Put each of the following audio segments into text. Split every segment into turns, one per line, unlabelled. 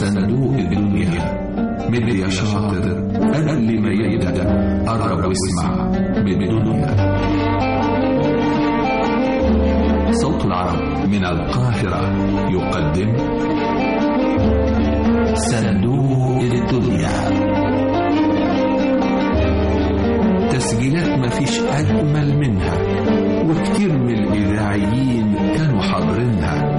صندوق الدنيا مد يا شاطر قبل ما يبدأ قرب واسمع بالدنيا صوت العرب من القاهرة يقدم صندوق الدنيا تسجيلات مفيش أجمل منها وكتير من الإذاعيين كانوا حاضرينها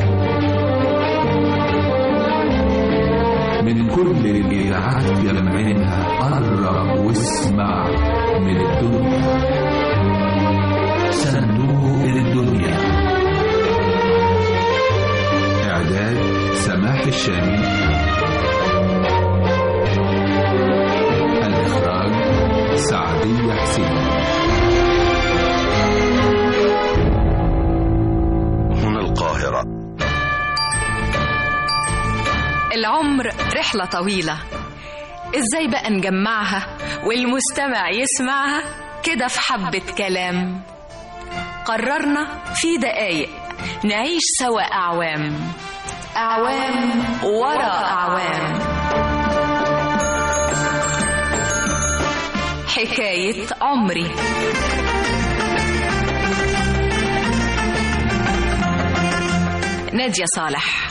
من كل الإذاعات جمعينها قرب واسمع من الدنيا صندوق الدنيا إعداد سماح الشامي الإخراج سعدية حسين
هنا القاهرة
العمر رحلة طويلة ازاي بقى نجمعها والمستمع يسمعها كده في حبة كلام قررنا في دقايق نعيش سوا أعوام أعوام ورا أعوام حكاية عمري نادية صالح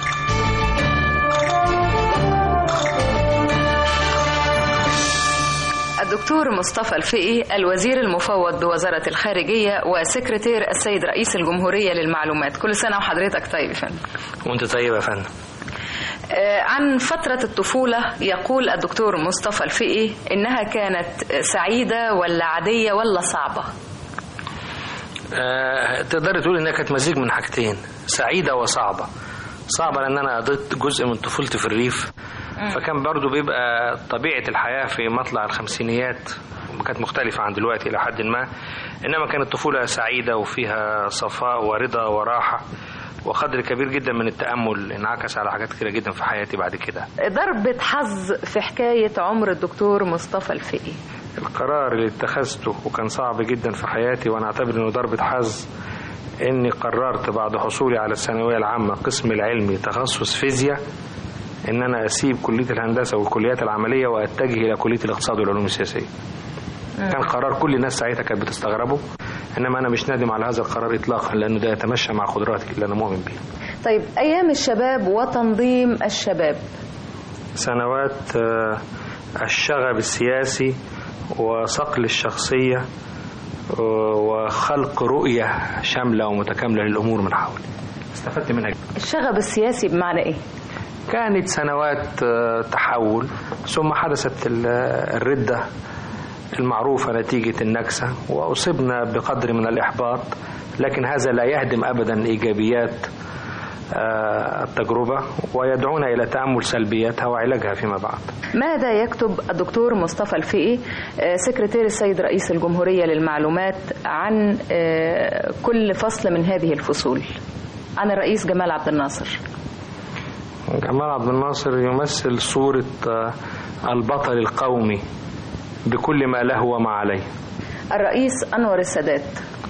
الدكتور مصطفى الفقي الوزير المفوض بوزارة الخارجية وسكرتير السيد رئيس الجمهورية للمعلومات كل سنة وحضرتك طيب يا فندم
وانت طيب يا فندم
آه، عن فترة الطفولة يقول الدكتور مصطفى الفقي إنها كانت سعيدة ولا عادية ولا صعبة
آه تقدر تقول انها كانت مزيج من حاجتين سعيده وصعبه صعبه لان انا قضيت جزء من طفولتي في الريف فكان برضو بيبقى طبيعه الحياه في مطلع الخمسينيات كانت مختلفه عن دلوقتي الى حد ما انما كانت طفوله سعيده وفيها صفاء ورضا وراحه وقدر كبير جدا من التامل انعكس على حاجات كتيره جدا في حياتي بعد كده
ضربة حظ في حكاية عمر الدكتور مصطفى الفقي
القرار اللي اتخذته وكان صعب جدا في حياتي وانا اعتبر انه ضربة حظ اني قررت بعد حصولي على الثانوية العامة قسم العلمي تخصص فيزياء ان انا اسيب كلية الهندسة والكليات العملية واتجه الى كلية الاقتصاد والعلوم السياسية كان قرار كل الناس ساعتها كانت بتستغربه انما انا مش نادم على هذا القرار اطلاقا لانه ده يتمشى مع قدراتي اللي انا مؤمن بيها
طيب أيام الشباب وتنظيم الشباب
سنوات آه، الشغب السياسي وصقل الشخصية آه، وخلق رؤية شاملة ومتكاملة للأمور من حولي استفدت منها جداً.
الشغب السياسي بمعنى إيه؟
كانت سنوات آه، تحول ثم حدثت ال- الردة المعروفة نتيجة النكسة وأصبنا بقدر من الإحباط لكن هذا لا يهدم أبدا إيجابيات آه، التجربة ويدعونا إلى تأمل سلبياتها وعلاجها فيما بعد
ماذا يكتب الدكتور مصطفى الفقي آه، سكرتير السيد رئيس الجمهورية للمعلومات عن آه، كل فصل من هذه الفصول عن الرئيس جمال عبد الناصر
جمال عبد الناصر يمثل صورة آه، البطل القومي بكل ما له وما عليه
الرئيس أنور السادات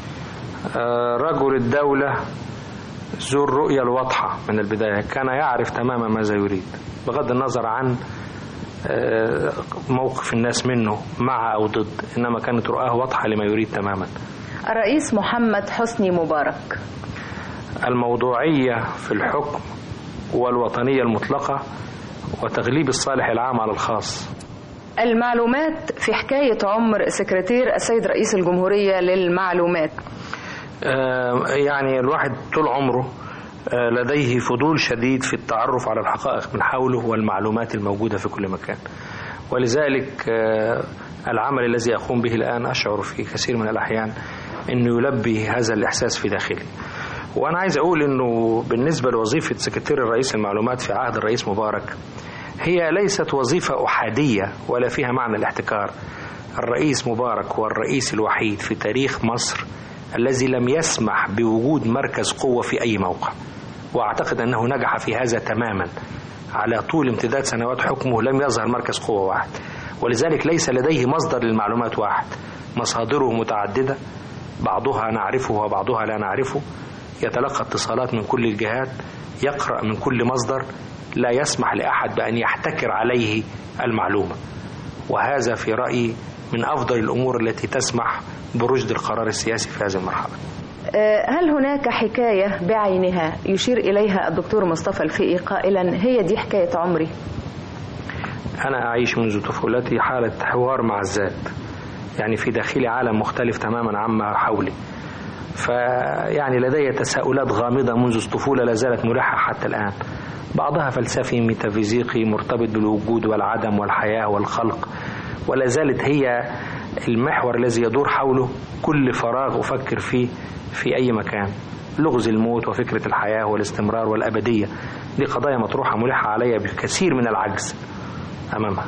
آه، رجل الدولة ذو الرؤية الواضحة من البداية كان يعرف تماما ماذا يريد بغض النظر عن آه، موقف الناس منه مع أو ضد إنما كانت رؤاه واضحة لما يريد تماما
الرئيس محمد حسني مبارك
الموضوعية في الحكم والوطنية المطلقة وتغليب الصالح العام على الخاص
المعلومات في حكاية عمر سكرتير السيد رئيس الجمهورية للمعلومات
آه، يعني الواحد طول عمره آه، لديه فضول شديد في التعرف على الحقائق من حوله والمعلومات الموجودة في كل مكان ولذلك آه، العمل الذي أقوم به الآن أشعر في كثير من الأحيان أنه يلبي هذا الإحساس في داخلي وأنا عايز أقول أنه بالنسبة لوظيفة سكرتير الرئيس المعلومات في عهد الرئيس مبارك هي ليست وظيفة أحادية ولا فيها معنى الاحتكار الرئيس مبارك هو الرئيس الوحيد في تاريخ مصر الذي لم يسمح بوجود مركز قوة في أي موقع وأعتقد أنه نجح في هذا تماما على طول امتداد سنوات حكمه لم يظهر مركز قوة واحد ولذلك ليس لديه مصدر للمعلومات واحد مصادره متعددة بعضها نعرفه وبعضها لا نعرفه يتلقى اتصالات من كل الجهات يقرأ من كل مصدر لا يسمح لأحد بأن يحتكر عليه المعلومة وهذا في رأيي من أفضل الأمور التي تسمح برشد القرار السياسي في هذه المرحلة
آه، هل هناك حكاية بعينها يشير إليها الدكتور مصطفى الفقي قائلا هي دي حكاية عمري
أنا أعيش منذ طفولتي حالة حوار مع الذات يعني في داخلي عالم مختلف تماما عما حولي فيعني لدي تساؤلات غامضة منذ الطفولة لا زالت ملحة حتى الآن بعضها فلسفي ميتافيزيقي مرتبط بالوجود والعدم والحياة والخلق ولا زالت هي المحور الذي يدور حوله كل فراغ أفكر فيه في أي مكان لغز الموت وفكرة الحياة والاستمرار والأبدية دي قضايا مطروحة ملحة علي بكثير من العجز أمامها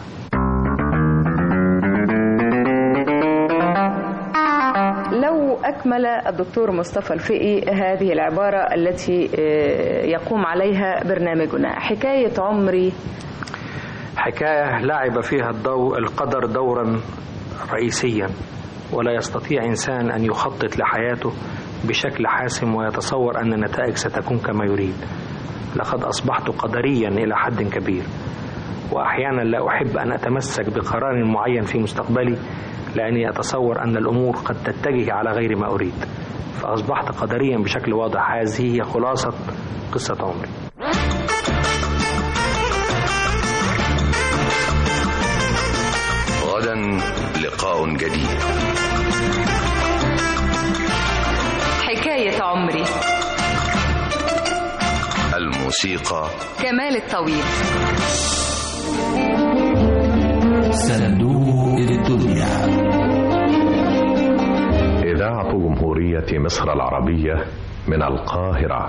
لو أكمل الدكتور مصطفى الفقي هذه العبارة التي آه، يقوم عليها برنامجنا حكاية عمري
حكاية لعب فيها الضوء القدر دورا رئيسيا ولا يستطيع إنسان أن يخطط لحياته بشكل حاسم ويتصور أن النتائج ستكون كما يريد لقد أصبحت قدريا إلى حد كبير وأحيانا لا أحب أن أتمسك بقرار معين في مستقبلي لأني أتصور أن الأمور قد تتجه على غير ما أريد فأصبحت قدريا بشكل واضح هذه هي خلاصة قصة عمري
غدا لقاء جديد
حكاية عمري
الموسيقى
كمال الطويل
صندوق الدنيا
إذاعة جمهورية مصر العربية من القاهرة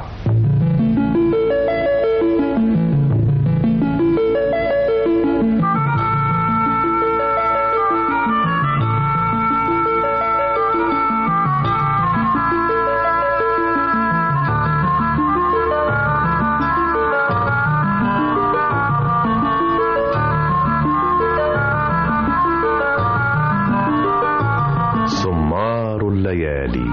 سمار الليالي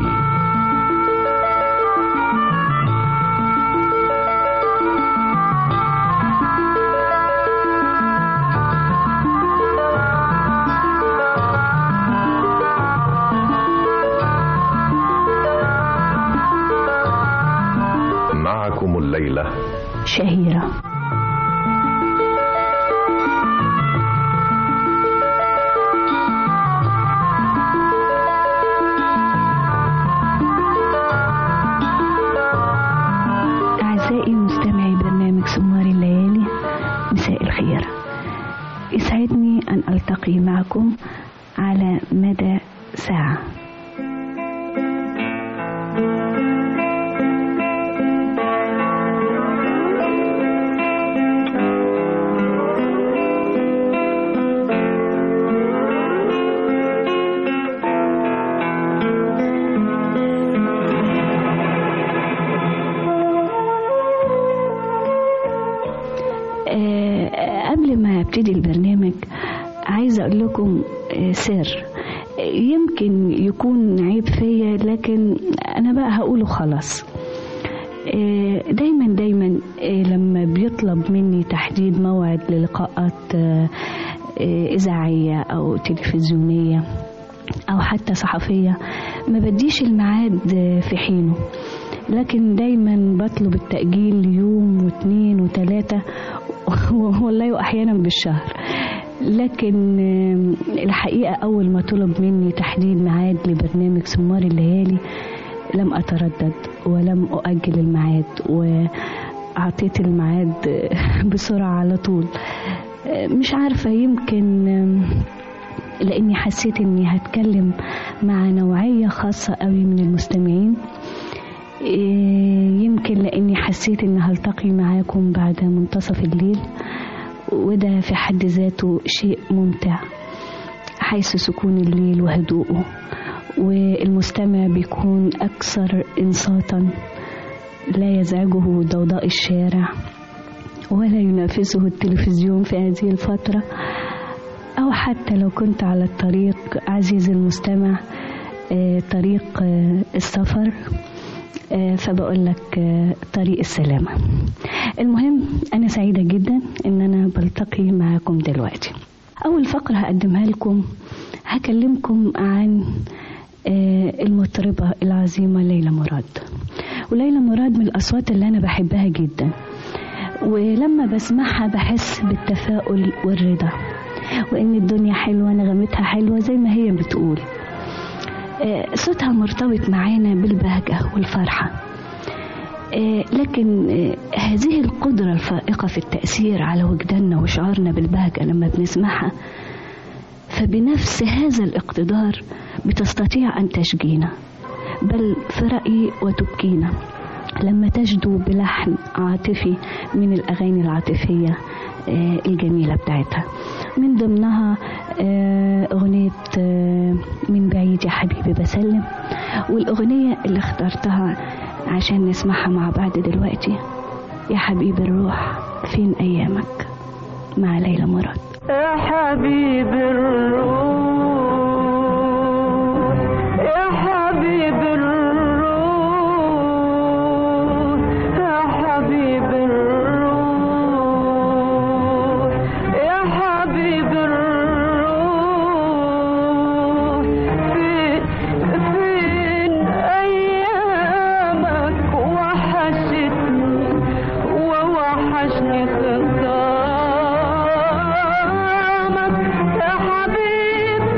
معكم الليلة
شهيرة أعزائي مستمعي برنامج سمار الليالي مساء الخير يسعدني أن ألتقي معكم على مدى ساعة آه، قبل ما ابتدي البرنامج عايزه اقول لكم آه، سر آه، يمكن يكون عيب فيا لكن انا بقى هقوله خلاص آه، دايما دايما آه، لما بيطلب مني تحديد موعد للقاءات آه، آه، اذاعيه او تلفزيونيه او حتى صحفيه ما بديش الميعاد آه، في حينه لكن دايما بطلب التأجيل يوم واثنين وثلاثة والله وأحيانا بالشهر لكن آم، الحقيقة أول ما طلب مني تحديد ميعاد لبرنامج سمار الليالي لم أتردد ولم أؤجل الميعاد وأعطيت الميعاد بسرعة على طول آه، مش عارفة يمكن آم، لأني حسيت إني هتكلم مع نوعية خاصة قوي من المستمعين إيه، يمكن لاني حسيت ان هلتقي معاكم بعد منتصف الليل وده في حد ذاته شيء ممتع حيث سكون الليل وهدوءه والمستمع بيكون اكثر انصاتا لا يزعجه ضوضاء الشارع ولا ينافسه التلفزيون في هذه الفتره او حتى لو كنت على الطريق عزيزي المستمع آه، طريق آه، السفر آه، فبقول لك آه، طريق السلامة المهم أنا سعيدة جدا إن أنا بلتقي معاكم دلوقتي أول فقرة هقدمها لكم هكلمكم عن آه، المطربة العظيمة ليلى مراد وليلى مراد من الأصوات اللي أنا بحبها جدا ولما بسمعها بحس بالتفاؤل والرضا وإن الدنيا حلوة نغمتها حلوة زي ما هي بتقول آه، صوتها مرتبط معانا بالبهجة والفرحة آه، لكن آه، هذه القدرة الفائقة في التأثير على وجداننا وشعورنا بالبهجة لما بنسمعها فبنفس هذا الاقتدار بتستطيع أن تشجينا بل في رأيي وتبكينا لما تجدو بلحن عاطفي من الأغاني العاطفية آه، الجميلة بتاعتها من ضمنها آه، أغنية آه، من بعيد يا حبيبي بسلم والأغنية اللي اخترتها عشان نسمعها مع بعض دلوقتي يا حبيب الروح فين أيامك مع ليلى مراد
يا حبيب الروح يا حبيب الروح يا حبيب الروح يا حبيب الروح فين فين أيامك وحشتني ووحشني خطامك يا حبيب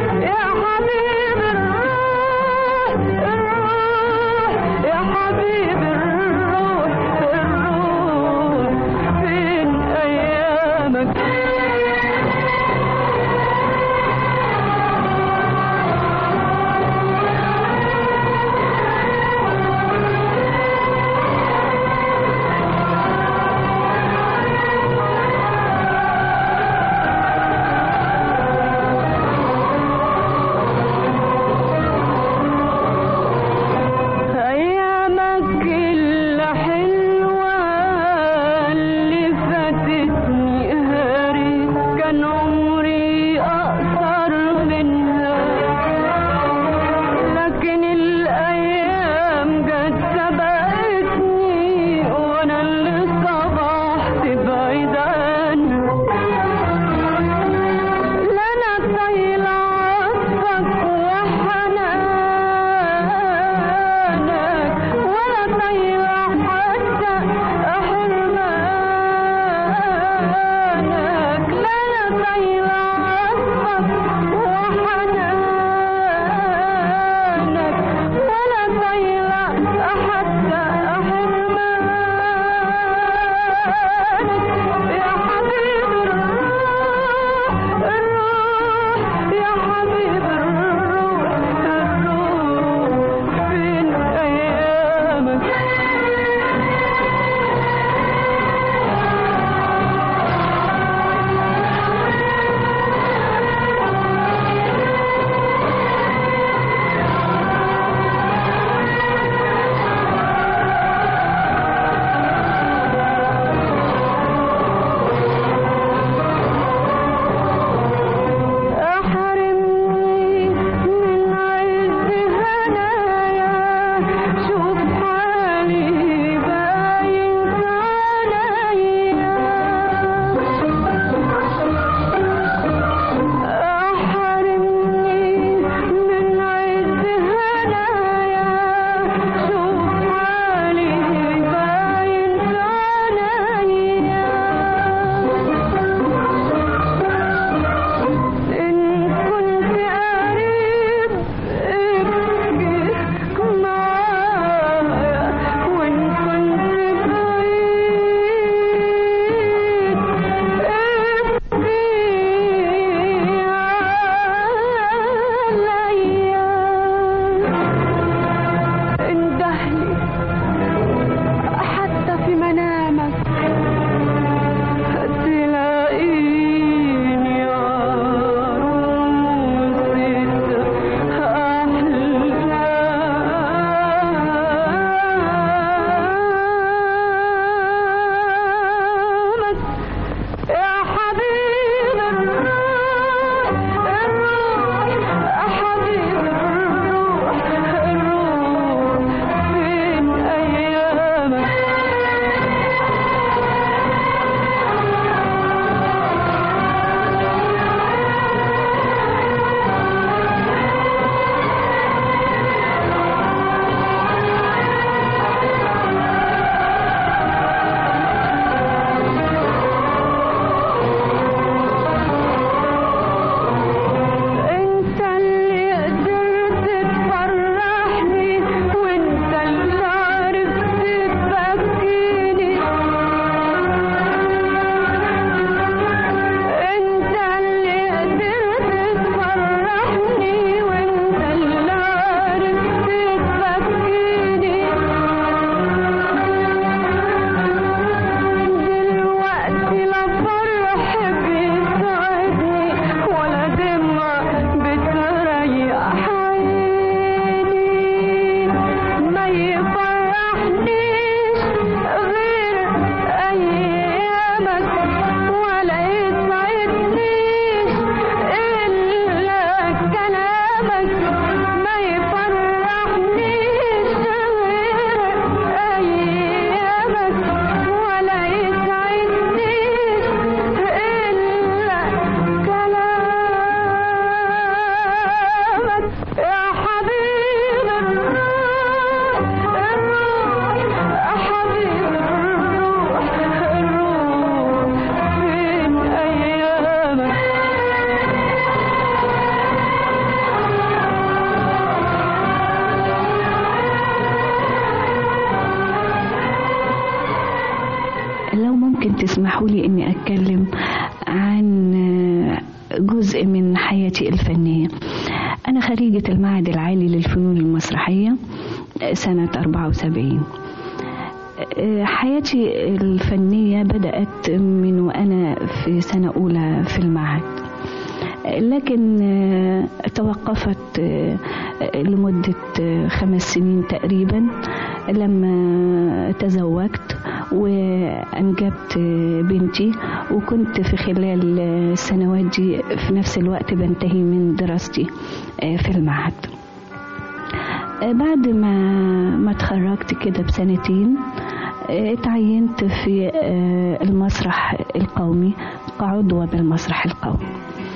تسمحوا لي اني اتكلم عن آه، جزء من حياتي الفنية انا خريجة المعهد العالي للفنون المسرحية آه، سنة 74 آه، حياتي الفنية بدأت من وأنا في سنة أولى في المعهد لكن آه، توقفت آه، لمدة آه، خمس سنين تقريبا لما تزوجت وأنجبت آه، بنتي وكنت في خلال آه، السنوات دي في نفس الوقت بنتهي من دراستي آه، في المعهد آه، بعد ما ما اتخرجت كده بسنتين آه، اتعينت في آه، المسرح القومي كعضوة بالمسرح القومي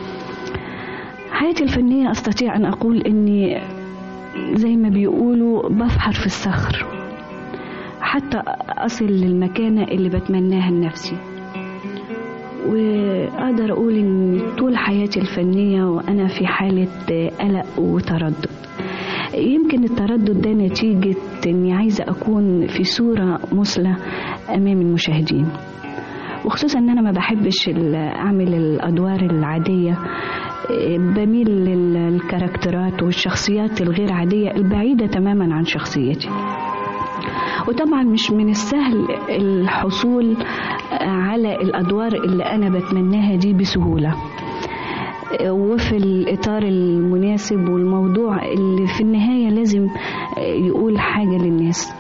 حياتي الفنية أستطيع أن أقول إني زي ما بيقولوا بفحر في الصخر حتى أصل للمكانة اللي بتمناها لنفسي وأقدر أقول إن طول حياتي الفنية وأنا في حالة قلق وتردد يمكن التردد ده نتيجة إني عايزة أكون في صورة مثلى أمام المشاهدين وخصوصا ان انا ما بحبش ال- اعمل الادوار العاديه إيه، بميل للكاركترات والشخصيات الغير عاديه البعيده تماما عن شخصيتي وطبعا مش من السهل الحصول على الادوار اللي انا بتمناها دي بسهوله وفي الإطار المناسب والموضوع اللي في النهاية لازم يقول حاجة للناس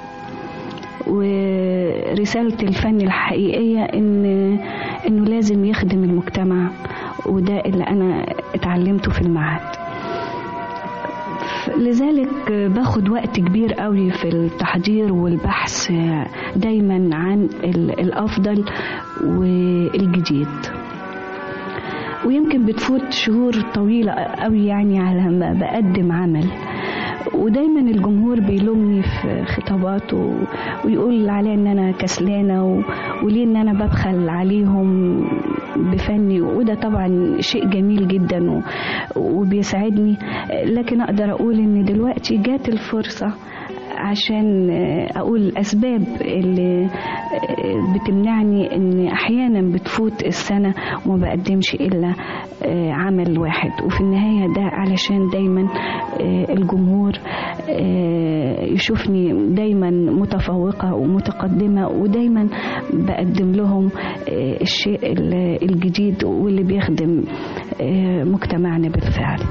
ورسالة الفن الحقيقية إن إنه لازم يخدم المجتمع وده اللي أنا اتعلمته في المعهد لذلك باخد وقت كبير قوي في التحضير والبحث دايما عن ال- الأفضل والجديد ويمكن بتفوت شهور طويلة قوي يعني على ما بقدم عمل ودايما الجمهور بيلومني في خطاباته ويقول عليا ان انا كسلانه و... وليه ان انا ببخل عليهم بفني وده طبعا شيء جميل جدا و... وبيسعدني لكن اقدر اقول ان دلوقتي جات الفرصه عشان اقول الاسباب اللي بتمنعني ان احيانا بتفوت السنه وما بقدمش الا عمل واحد وفي النهايه ده علشان دايما الجمهور يشوفني دايما متفوقه ومتقدمه ودايما بقدم لهم الشيء الجديد واللي بيخدم مجتمعنا بالفعل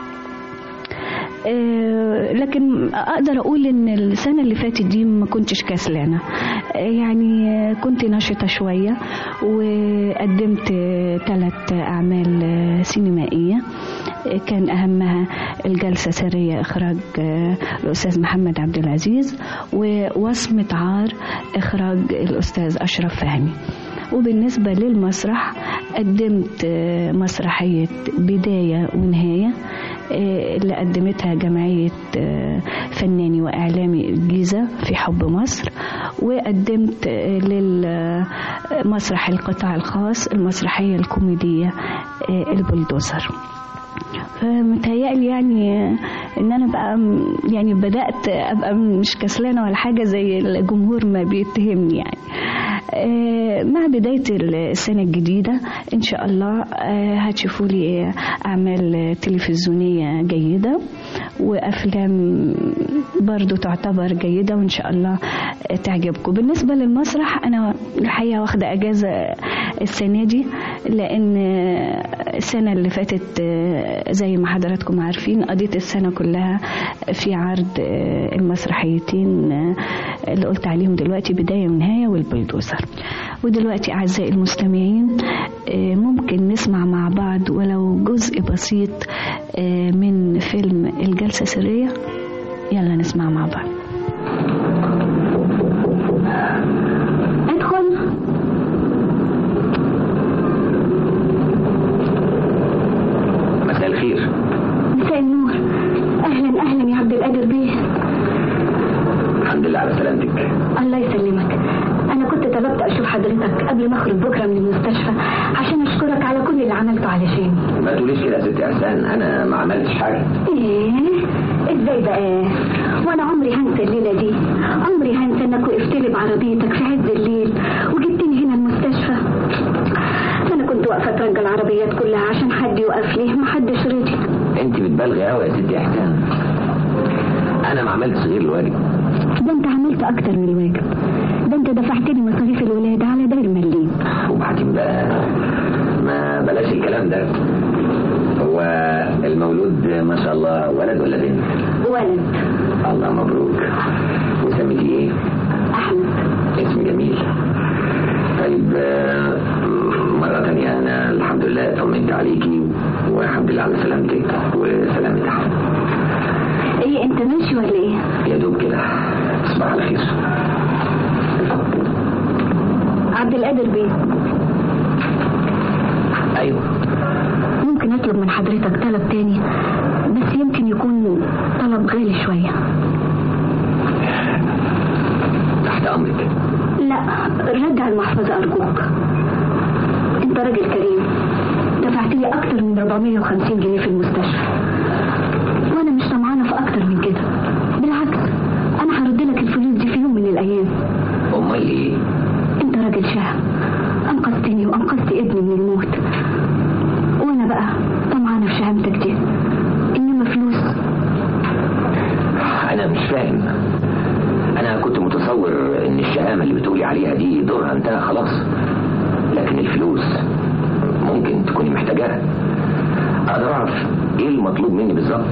لكن اقدر اقول ان السنه اللي فاتت دي ما كنتش كسلانه يعني كنت نشطه شويه وقدمت ثلاث اعمال سينمائيه كان اهمها الجلسه سريه اخراج الاستاذ محمد عبد العزيز ووصمه عار اخراج الاستاذ اشرف فهمي وبالنسبه للمسرح قدمت مسرحيه بدايه ونهايه اللي قدمتها جمعية فناني وإعلامي الجيزة في حب مصر وقدمت للمسرح القطاع الخاص المسرحية الكوميدية البلدوزر فمتهيألي يعني ان انا بقى يعني بدات ابقى مش كسلانه ولا حاجه زي الجمهور ما بيتهمني يعني مع بداية السنة الجديدة إن شاء الله هتشوفوا لي أعمال تلفزيونية جيدة وأفلام برضو تعتبر جيدة وإن شاء الله تعجبكم بالنسبة للمسرح أنا الحقيقة واخدة أجازة السنة دي لأن السنة اللي فاتت زي ما حضراتكم عارفين قضيت السنة كلها في عرض المسرحيتين اللي قلت عليهم دلوقتي بداية ونهاية والبلدوزر ودلوقتي أعزائي المستمعين ممكن نسمع مع بعض ولو جزء بسيط من فيلم الجلسة سرية يلا نسمع مع بعض
ادخل
مساء الخير
مساء النور اهلا اهلا يا عبد القادر بيه
الحمد لله على سلامتك
الله يسلمك انا كنت طلبت اشوف حضرتك قبل ما اخرج بكره من المستشفى عشان اشكرك على كل اللي عملته علشاني
ما تقوليش كده يا ست احسان انا ما عملتش حاجه
ايه ازاي بقى وانا عمري هنسى الليله دي عمري هنسى انك وقفت لي بعربيتك في عز الليل وجبتني هنا المستشفى واقفه ترجع العربيات كلها عشان حد يوقف لي محدش رضي
انت بتبالغي قوي يا ستي احسان انا ما عملتش غير الواجب
ده انت عملت اكتر من الواجب ده انت دفعت لي مصاريف الولاده على داير مليم
وبعدين بقى ما بلاش الكلام ده هو المولود ما شاء الله ولد ولا بنت
ولد
الله مبروك وسميتيه ايه
احمد
اسم جميل طيب آه، مرة تانية أنا الحمد لله طمنت عليكي والحمد لله على سلامتك وسلامة أحمد
ايه انت ماشي ولا ايه
يا دوب كده تصبح على خير
عبد القادر بيه
أيوه
ممكن اطلب من حضرتك طلب تاني بس يمكن يكون طلب غالي شويه
تحت أمرك
لا رجع المحفظه ارجوك انت راجل كريم دفعت لي اكتر من 450 جنيه في المستشفى وانا مش طمعانه في اكتر من كده بالعكس انا هرد لك الفلوس دي في يوم من الايام
أمال إيه؟
انت راجل شهم انقذتني وانقذت ابني من الموت وانا بقى طمعانه في شهامتك دي انما فلوس
أنا مش فاهم أنا كنت متصور إن الشهامة اللي بتقولي عليها دي دورها انتهى خلاص لكن الفلوس ممكن تكوني محتاجاها أقدر أعرف إيه المطلوب مني بالظبط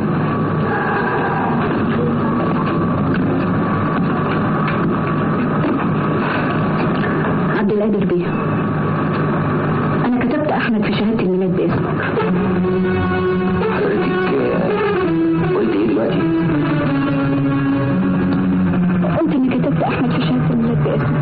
عبد القادر بيه انا كتبت احمد في شهاده الميلاد باسمك
حضرتك آه، قلت إيه دلوقتي؟
قلت اني كتبت احمد في شهاده الميلاد باسمك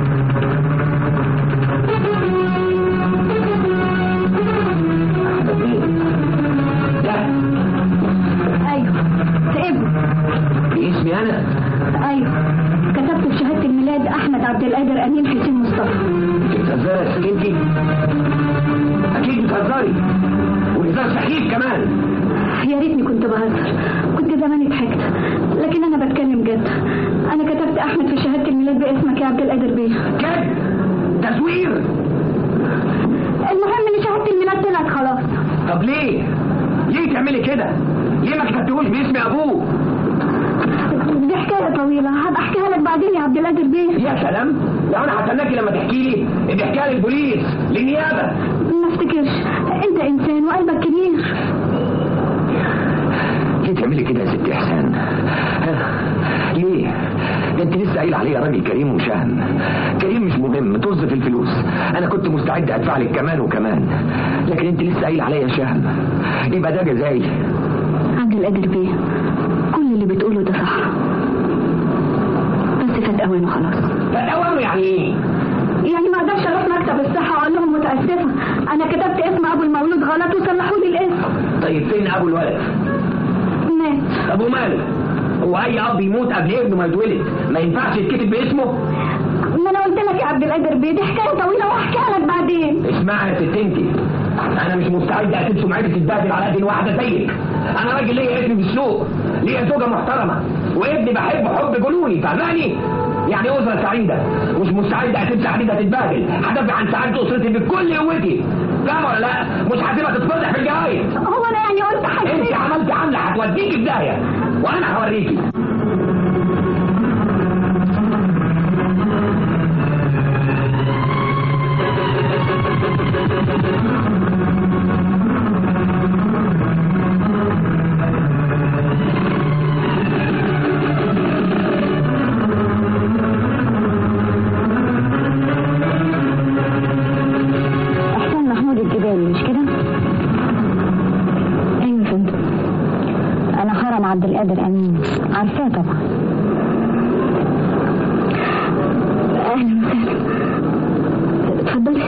أحمد مين؟ لا
ايوه في ابني
باسمي أنا
ايوه كتبت في شهاده الميلاد احمد عبد القادر امين حسين مصطفى
بتهزري يا ست انتي؟ أكيد بتهزري وهزار سخيف كمان
يا ريتني كنت بهزر كنت زماني ضحكت لكن انا بتكلم جد انا كتبت احمد في شهاده الميلاد باسمك يا عبد القادر بيه
كده تزوير
المهم ان شهاده الميلاد طلعت خلاص
طب ليه؟ ليه تعملي كده؟ ليه ما كتبتهوش باسم ابوه؟
دي حكايه طويله هبقى احكيها لك بعدين يا عبد القادر بيه
يا سلام لو انا هستناكي لما تحكي لي ابقى احكيها للبوليس للنيابه
ما افتكرش انت انسان وقلبك كبير
ليه تعملي كده يا ست احسان؟ ها؟ ليه؟ ده انت لسه قايل عليا راجل كريم وشهم كريم مش مهم طز في الفلوس انا كنت مستعد ادفع لك كمان وكمان لكن انت لسه قايل عليا شهم يبقى ده جزائي
عبد القادر بيه كل اللي بتقوله ده صح بس فات اوانه خلاص
فتاوانه يعني ايه؟
يعني ما اقدرش اروح مكتب الصحه واقول لهم متاسفه انا كتبت اسم ابو المولود غلط وصلحوا لي الاسم
طيب فين ابو الولد؟
مات
طب وماله؟ هو اي اب يموت قبل ابنه ما يتولد ما ينفعش يتكتب باسمه؟
ما انا قلت لك يا عبد القادر بيه دي حكايه طويله وهحكيها لك بعدين
اسمعي يا ست انت انا مش مستعد اسيب سمعتي تتبهدل على قد واحده زيك انا راجل ليا اسمي في السوق ليا زوجه محترمه وابني بحبه حب جنوني فاهماني يعني اسره سعيده مش مستعد اسيب سعادتها تتبهدل هدافع عن سعاده اسرتي بكل قوتي فاهم ولا لا مش هسيبها تتفضح في الجرايد
هو انا يعني قلت حاجه
انت عملت عمله هتوديكي في داهيه وانا هوريكي
احسان محمود الجبالي مش كده ايوه فهمت انا حرم عبد القادر امين عارفاه طبعا اهلا وسهلا اتفضلي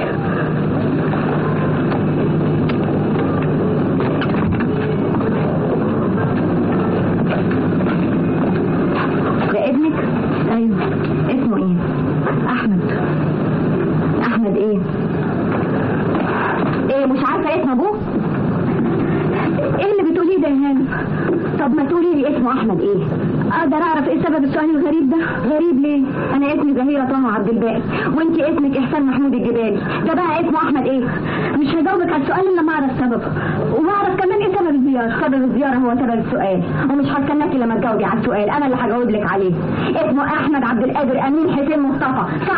ده ابنك ايوه اسمه ايه احمد احمد ايه ايه مش عارفه اسم ابوه ايه اللي بتقوليه ده يا هانم طب ما تقولي لي اسمه احمد ايه اقدر اقدر اعرف ايه سبب السؤال الغريب ده غريب ليه انا اسمي زهيره طه عبد الباقي وانت اسمك احسان محمود الجبالي ده بقى اسمه احمد ايه مش هجاوبك على السؤال الا لما اعرف سببه واعرف كمان ايه سبب الزياره سبب الزياره هو سبب السؤال ومش هستناكي لما تجاوبي على السؤال انا اللي هجاوب لك عليه اسمه احمد عبد القادر امين حسين مصطفى صح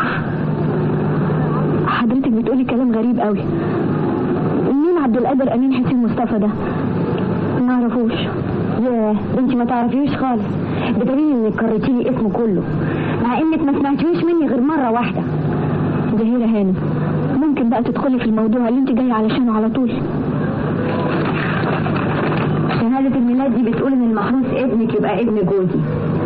حضرتك بتقولي كلام غريب قوي مين عبد القادر امين حسين مصطفى ده ما اعرفوش ياه ده انت ما تعرفيهوش خالص بدليل انك كررتي لي اسمه كله مع انك ما سمعتيهوش مني غير مره واحده زهيره هانم ممكن بقى تدخلي في الموضوع اللي انت جايه علشانه على طول شهادة الميلاد دي بتقول ان المحروس ابنك يبقى ابن جوزي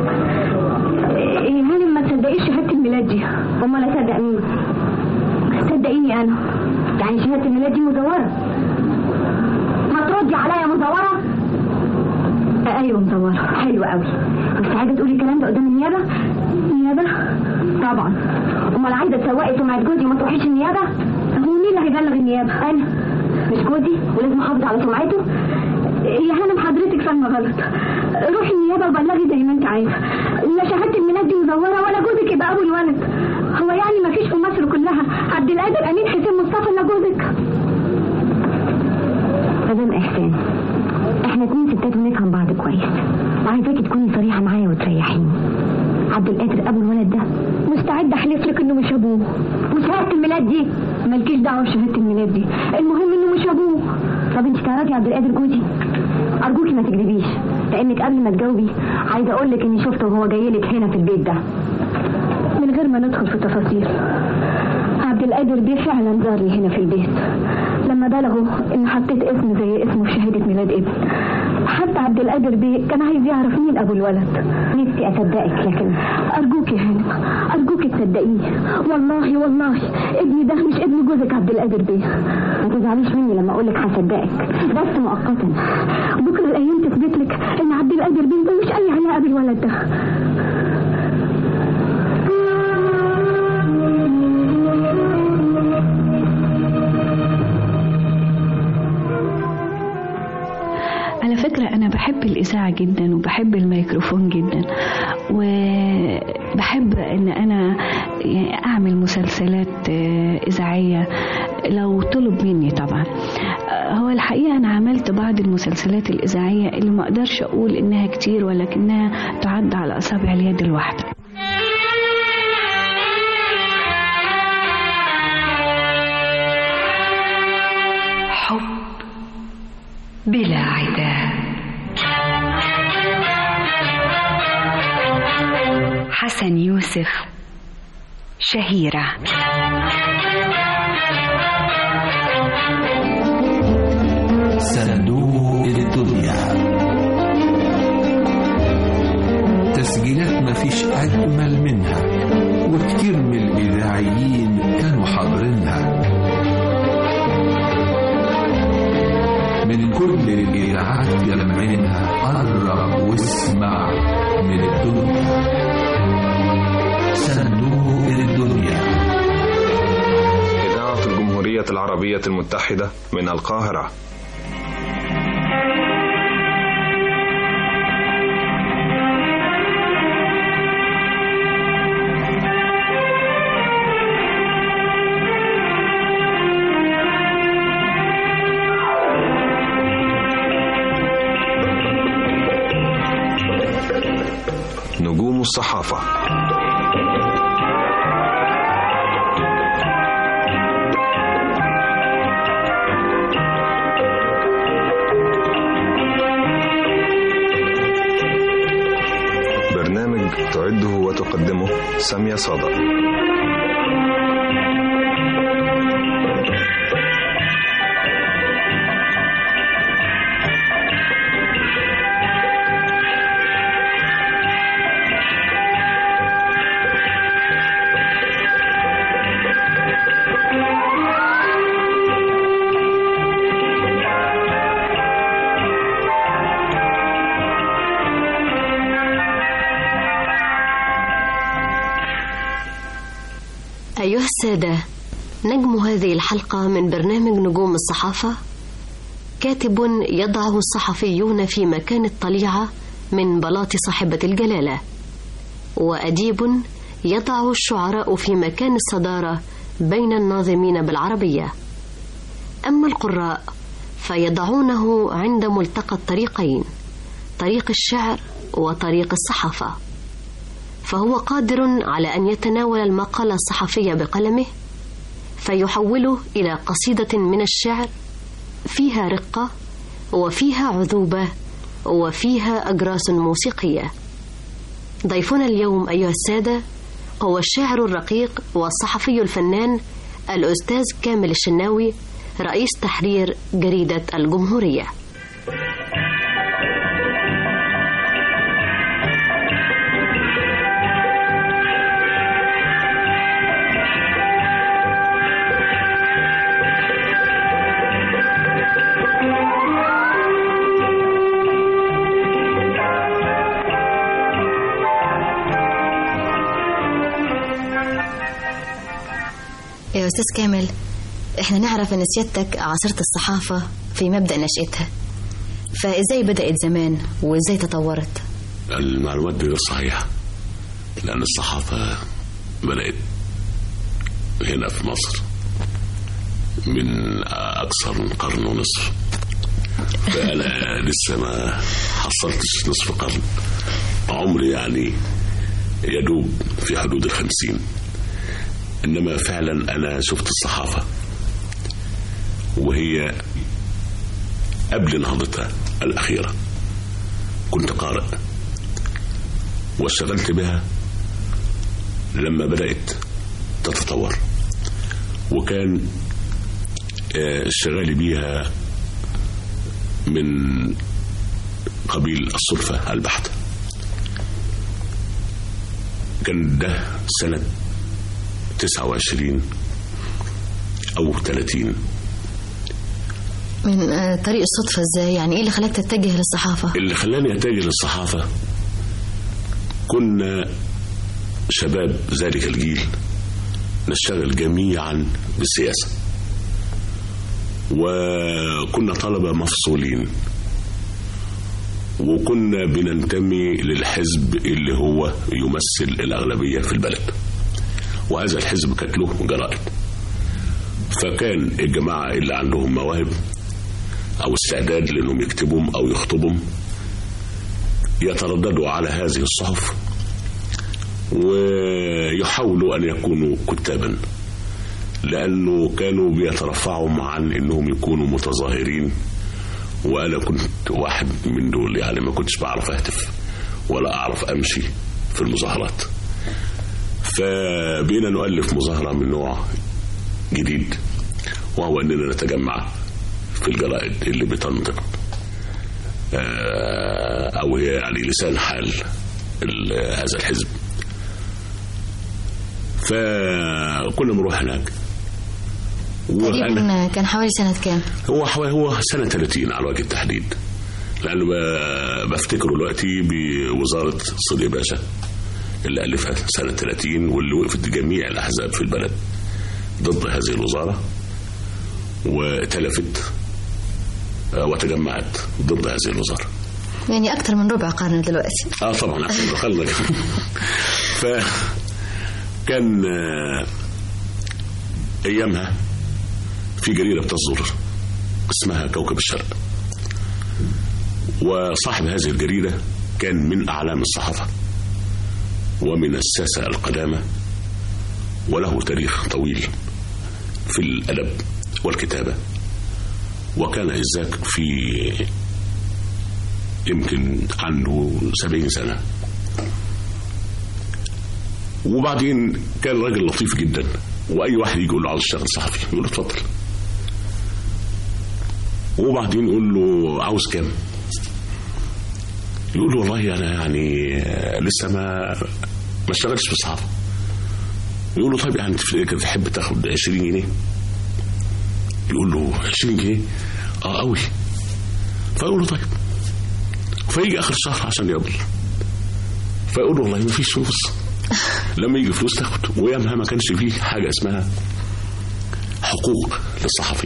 ايه هانم ما تصدقيش شهادة الميلاد دي امال اصدق مين صدقيني انا يعني شهادة الميلاد دي مزورة ما تردي عليا مزورة آه، ايوه مزورة حلو قوي بس عايزة تقولي الكلام ده قدام النيابة النيابة طبعا امال عايزة تسوقي سمعة جوزي وما تروحيش النيابة هو مين اللي هيبلغ النيابة انا مش جوزي ولازم احافظ على سمعته يا هانم حضرتك فاهمة غلط روحي النيابة وبلغي زي ما انت عايزة لا شهادة الميلاد دي مزورة ولا جوزك يبقى ابو الولد هو يعني ما فيش في مصر كلها عبد القادر امين حسين مصطفى الا جوزك مدام احسان احنا اتنين ستات ونفهم بعض كويس وعايزاكي تكوني صريحة معايا وتريحيني عبد القادر ابو الولد ده مستعد احلف لك انه مش ابوه وشهادة الميلاد دي مالكيش دعوة بشهادة الميلاد دي المهم انه مش ابوه طب انت تعرفي عبد القادر جوزي ارجوكي ما تكذبيش لانك قبل ما تجاوبي عايزه اقول لك اني شفته وهو جاي لك هنا في البيت ده من غير ما ندخل في تفاصيل عبد القادر بيه فعلا زار لي هنا في البيت لما بلغوا ان حطيت اسم زي اسمه في شهاده ميلاد ابن حتى عبد القادر بيه كان عايز يعرف مين ابو الولد نفسي اصدقك لكن ارجوك يا هانم ارجوك تصدقيني والله والله ابني ده مش ابن جوزك عبد القادر بيه ما تزعليش مني لما اقول لك هصدقك بس مؤقتا بكره الايام تثبت لك ان عبد القادر بيه ملوش اي علاقه بالولد ده
على فكرة أنا بحب الإذاعة جدا وبحب الميكروفون جدا وبحب أن أنا يعني أعمل مسلسلات آه، إذاعية لو طلب مني طبعا آه، هو الحقيقة أنا عملت بعض المسلسلات الإذاعية اللي ما أقدرش أقول إنها كتير ولكنها تعد على أصابع اليد الواحدة
حب بلا عتاب حسن يوسف شهيرة
صندوق الدنيا تسجيلات مفيش أجمل منها وكتير من الإذاعيين كانوا حاضرينها من كل الإذاعات يلمعينها قرب واسمع من الدنيا صندوق الدنيا
إذاعة الجمهورية العربية المتحدة من القاهرة نجوم الصحافة برنامج تعده وتقدمه سامية صادق
أيها السادة نجم هذه الحلقة من برنامج نجوم الصحافة كاتب يضعه الصحفيون في مكان الطليعة من بلاط صاحبة الجلالة وأديب يضع الشعراء في مكان الصدارة بين الناظمين بالعربية أما القراء فيضعونه عند ملتقى الطريقين طريق الشعر وطريق الصحافة فهو قادر على أن يتناول المقال الصحفي بقلمه فيحوله إلى قصيدة من الشعر فيها رقة وفيها عذوبة وفيها أجراس موسيقية ضيفنا اليوم أيها السادة هو الشاعر الرقيق والصحفي الفنان الأستاذ كامل الشناوي رئيس تحرير جريدة الجمهورية
يا أستاذ كامل احنا نعرف ان سيادتك عاصرت الصحافة في مبدأ نشأتها فازاي بدأت زمان وازاي تطورت
المعلومات دي غير صحيحة لأن الصحافة بدأت هنا في مصر من أكثر من قرن ونصف فأنا لسه ما حصلتش نصف قرن عمري يعني يدوب في حدود الخمسين إنما فعلا أنا شفت الصحافة وهي قبل نهضتها الأخيرة كنت قارئ واشتغلت بها لما بدأت تتطور وكان آه، اشتغالي بيها من قبيل الصدفة البحتة كان ده سنة 29 أو 30
من آه، طريق الصدفة ازاي يعني ايه اللي خلاك تتجه للصحافة
اللي خلاني أتجه للصحافة كنا شباب ذلك الجيل نشتغل جميعا بالسياسة وكنا طلبة مفصولين وكنا بننتمي للحزب اللي هو يمثل الأغلبية في البلد وهذا الحزب كانت له جرائد فكان الجماعة اللي عندهم مواهب أو استعداد لأنهم يكتبهم أو يخطبهم يترددوا على هذه الصحف ويحاولوا أن يكونوا كتابا لأنه كانوا بيترفعوا عن أنهم يكونوا متظاهرين وأنا كنت واحد من دول يعني ما كنتش بعرف أهتف ولا أعرف أمشي في المظاهرات فبقينا نؤلف مظاهرة من نوع جديد وهو أننا نتجمع في الجرائد اللي بتنطق آه، أو هي يعني لسان حال ال- هذا الحزب فكنا بنروح هناك
تقريبا كان حوالي سنة كام
هو حوالي هو سنة 30 على وجه التحديد لأنه ب- بفتكره دلوقتي بوزارة صديق باشا اللي ألفها سنة 30 واللي وقفت جميع الأحزاب في البلد ضد هذه الوزارة وتلفت آه، وتجمعت ضد هذه الوزارة
يعني أكثر من ربع قرن دلوقتي
اه طبعا عشان دخلنا ف كان آه، ايامها في جريده بتصدر اسمها كوكب الشرق وصاحب هذه الجريده كان من اعلام الصحافه ومن الساسه القدامى وله تاريخ طويل في الادب والكتابه وكان إذاك في يمكن عنده سبعين سنة وبعدين كان راجل لطيف جدا واي واحد يجي يقول له عاوز اشتغل صحفي يقول له اتفضل وبعدين يقول له عاوز كام يقول له والله انا يعني آه، لسه ما ما اشتغلتش في الصحافه يقول له طيب يعني تف- تحب تاخد 20 جنيه يقول له 20 جنيه اه قوي فيقول له طيب فيجي اخر الشهر عشان يقبل فيقول له والله ما فيش فلوس لما يجي فلوس تاخد ويامها ما كانش فيه حاجه اسمها حقوق للصحفي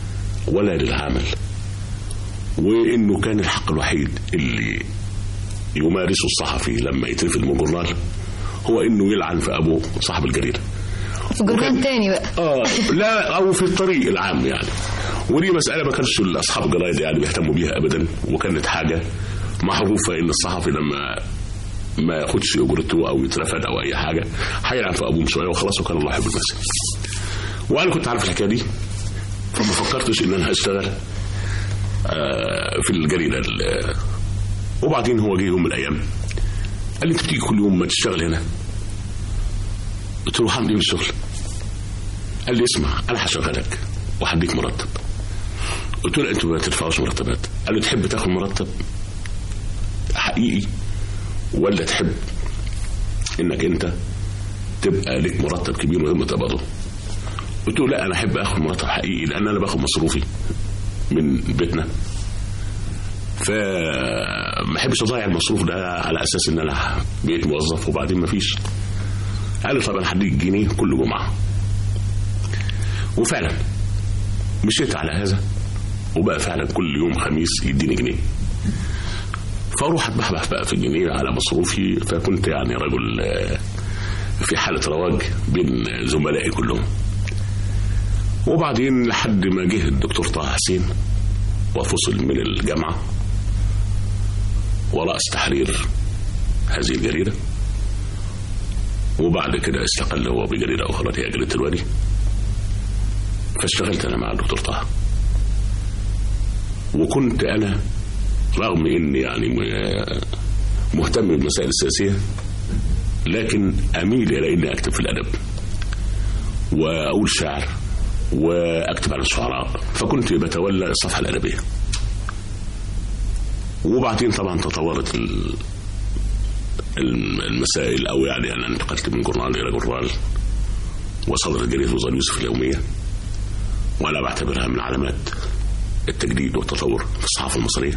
ولا للعمل وانه كان الحق الوحيد اللي يمارسه الصحفي لما يترفد من الجورنال هو انه يلعن في ابوه صاحب الجريده
في جرنان تاني بقى
اه لا او في الطريق العام يعني ودي مساله ما كانش اصحاب الجرايد يعني بيهتموا بيها ابدا وكانت حاجه معروفه ان الصحفي لما ما ياخدش اجرته او يترفد او اي حاجه هيلعب في ابوه شويه وخلاص وكان الله يحب المثل وانا كنت عارف الحكايه دي فما فكرتش ان انا هشتغل آه، في الجريده ال- وبعدين هو جه يوم من الايام قال لي انت بتيجي كل يوم ما تشتغل هنا قلت له هعمل ايه من الشغل قال لي اسمع انا هشغلك وهديك مرتب قلت له انتوا ما تدفعوش مرتبات قال لي تحب تاخد مرتب حقيقي ولا تحب انك انت تبقى لك مرتب كبير من غير ما تقبضه قلت له لا انا احب اخد مرتب حقيقي لان انا باخد مصروفي من بيتنا فما احبش اضيع المصروف ده على اساس ان انا بقيت موظف وبعدين ما فيش قال لي طب انا هديك جنيه كل جمعه وفعلا مشيت على هذا وبقى فعلا كل يوم خميس يديني جنيه فاروح اتبحبح بقى في الجنيه على مصروفي فكنت يعني رجل آه، في حاله رواج بين زملائي كلهم وبعدين لحد ما جه الدكتور طه حسين وفصل من الجامعه ورأس تحرير هذه الجريده وبعد كده استقل هو بجريده اخرى هي جريده الوادي فاشتغلت انا مع الدكتور طه وكنت انا رغم اني يعني م- مهتم بالمسائل السياسيه لكن اميل الى اني اكتب في الادب واقول شعر واكتب عن الشعراء فكنت بتولى الصفحه الادبيه وبعدين طبعا تطورت ال- الم- المسائل او يعني انا انتقلت من جورنال الى جورنال وصلت جريده وزاره يوسف اليوميه وانا بعتبرها من علامات التجديد والتطور في الصحافه المصريه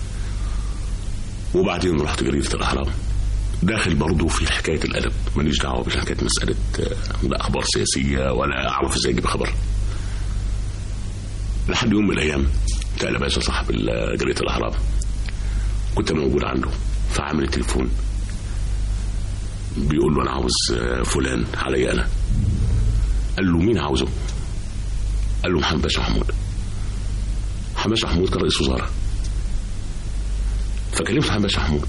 وبعدين رحت جريده الاهرام داخل برضه في حكايه الادب ماليش دعوه بحكايه مساله آه، لا اخبار سياسيه ولا اعرف ازاي اجيب خبر لحد يوم من الايام تقل باشا صاحب ال- جريده الاهرام كنت أنا موجود عنده فعامل التليفون بيقول له انا عاوز آه، فلان عليا انا قال له مين عاوزه قال له محمد باشا محمود محمد باشا محمود كان رئيس وزراء فكلمت محمد باشا محمود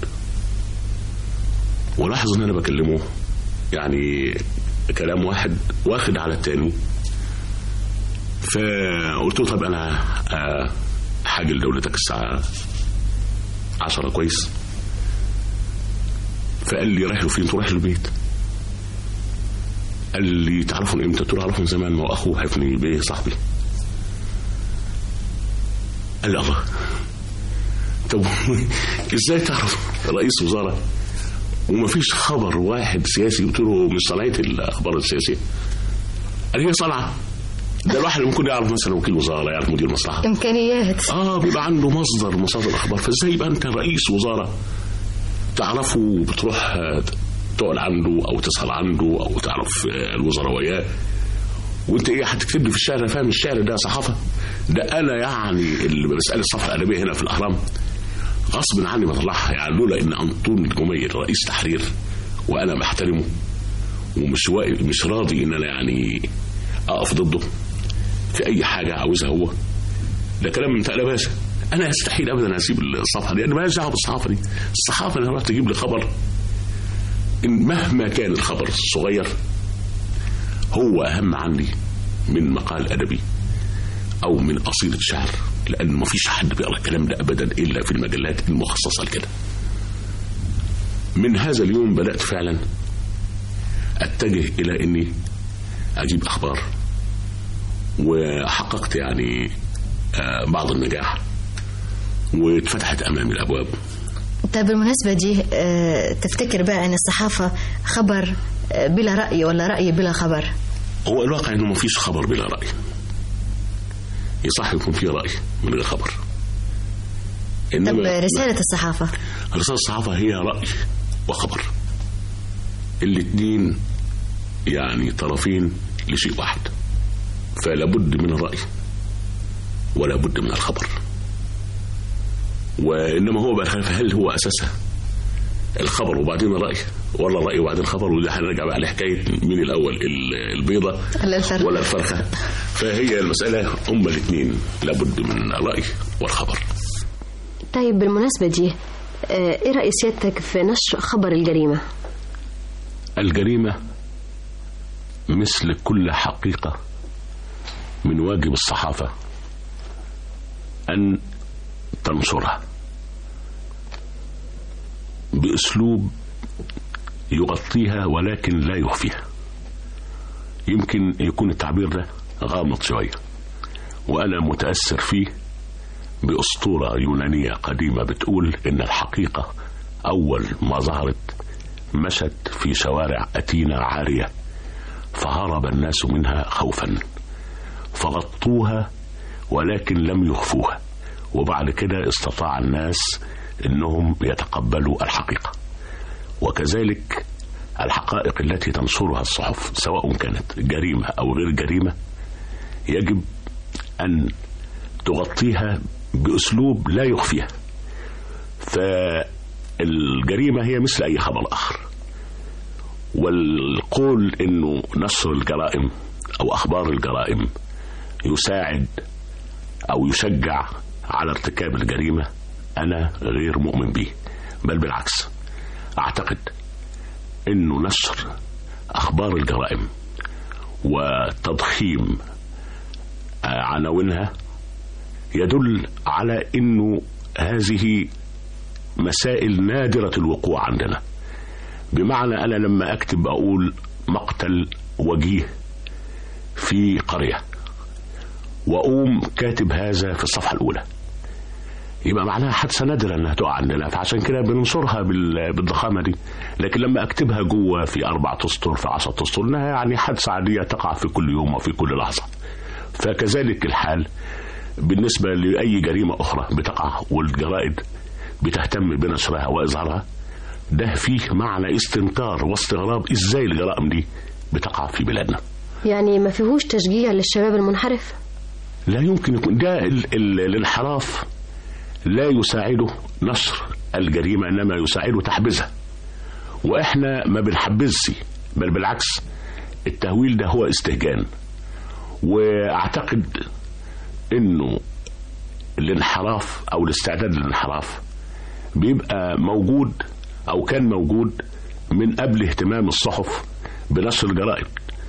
ولاحظ ان انا بكلمه يعني كلام واحد واخد على التاني فقلت له طب انا آه، حاجه لدولتك الساعه عشرة كويس فقال لي رايح له فين؟ قلت له رايح له البيت قال لي تعرفوا من امتى؟ قلت له اعرفه من زمان ما هو اخوه حفني بيه صاحبي قال لي الله طب ازاي تعرف رئيس وزراء وما فيش خبر واحد سياسي قلت له مش صناعيه الاخبار السياسيه قال هي صنعه ده الواحد ممكن يعرف مثلا وكيل وزاره يعرف مدير مصلحه
امكانيات
اه بيبقى عنده مصدر من مصادر الاخبار فازاي يبقى انت رئيس وزاره تعرفه وبتروح آه، تقعد عنده او تسهر عنده او تعرف آه، الوزراء وياه وانت ايه هتكتب لي في الشعر انا فاهم الشعر ده صحافه ده انا يعني اللي مساله الصفحه الادبيه هنا في الاهرام غصب عني بطلعها يعني لولا ان انطون الجميل رئيس تحرير وانا بحترمه ومش واقف مش راضي ان انا يعني اقف ضده في اي حاجه عاوزها هو ده كلام من تقل باشا انا يستحيل ابدا اسيب الصفحه دي انا ماليش دعوه بالصحافه دي الصحافه انا رحت تجيب لي خبر إن مهما كان الخبر صغير هو اهم عندي من مقال ادبي او من قصيده شعر لان ما فيش حد بيقرا الكلام ده ابدا الا في المجلات المخصصه لكده من هذا اليوم بدات فعلا اتجه الى اني اجيب اخبار وحققت يعني آه، بعض النجاح واتفتحت امامي الابواب
طيب بالمناسبة دي آه، تفتكر بقى أن الصحافة خبر آه، بلا رأي ولا رأي بلا خبر
هو الواقع انه ما فيش خبر بلا راي يصح يكون في راي من غير خبر
طب رسالة الصحافة
رسالة الصحافة هي رأي وخبر الاثنين يعني طرفين لشيء واحد فلا بد من الرأي ولا بد من الخبر وإنما هو بقى هل هو أساسها الخبر وبعدين الرأي ولا الرأي وبعدين الخبر وده هنرجع بقى لحكاية مين الأول ال- البيضة
ولا الفرخة.
ولا الفرخة فهي المسألة هما الاثنين لابد من الرأي والخبر
طيب بالمناسبة دي آه، ايه رأي سيادتك في نشر خبر الجريمة
الجريمة مثل كل حقيقة من واجب الصحافة أن تنشرها بأسلوب يغطيها ولكن لا يخفيها يمكن يكون التعبير ده غامض شوية وأنا متأثر فيه بأسطورة يونانية قديمة بتقول إن الحقيقة أول ما ظهرت مشت في شوارع أتينا عارية فهرب الناس منها خوفا فغطوها ولكن لم يخفوها وبعد كده استطاع الناس انهم يتقبلوا الحقيقة وكذلك الحقائق التي تنشرها الصحف سواء كانت جريمة او غير جريمة يجب ان تغطيها باسلوب لا يخفيها فالجريمة هي مثل اي خبر اخر والقول انه نشر الجرائم او اخبار الجرائم يساعد او يشجع على ارتكاب الجريمه انا غير مؤمن به بل بالعكس اعتقد انه نشر اخبار الجرائم وتضخيم آه، عناوينها يدل على انه هذه مسائل نادره الوقوع عندنا بمعنى انا لما اكتب اقول مقتل وجيه في قريه واقوم كاتب هذا في الصفحه الاولى يبقى معناها حادثه نادره انها تقع عندنا فعشان كده بننشرها بال- بالضخامه دي لكن لما اكتبها جوه في اربع اسطر في 10 اسطر انها يعني حادثه عاديه تقع في كل يوم وفي كل لحظه فكذلك الحال بالنسبه لاي جريمه اخرى بتقع والجرائد بتهتم بنشرها واظهارها ده فيه معنى استنكار واستغراب ازاي الجرائم دي بتقع في بلادنا
يعني ما فيهوش تشجيع للشباب المنحرف
لا يمكن يكون ده ال ال الانحراف لا يساعده نشر الجريمة إنما يساعده تحبيزها وإحنا ما بنحبزش بل بالعكس التهويل ده هو استهجان وأعتقد إنه الانحراف أو الاستعداد للانحراف بيبقى موجود أو كان موجود من قبل اهتمام الصحف بنشر الجرائم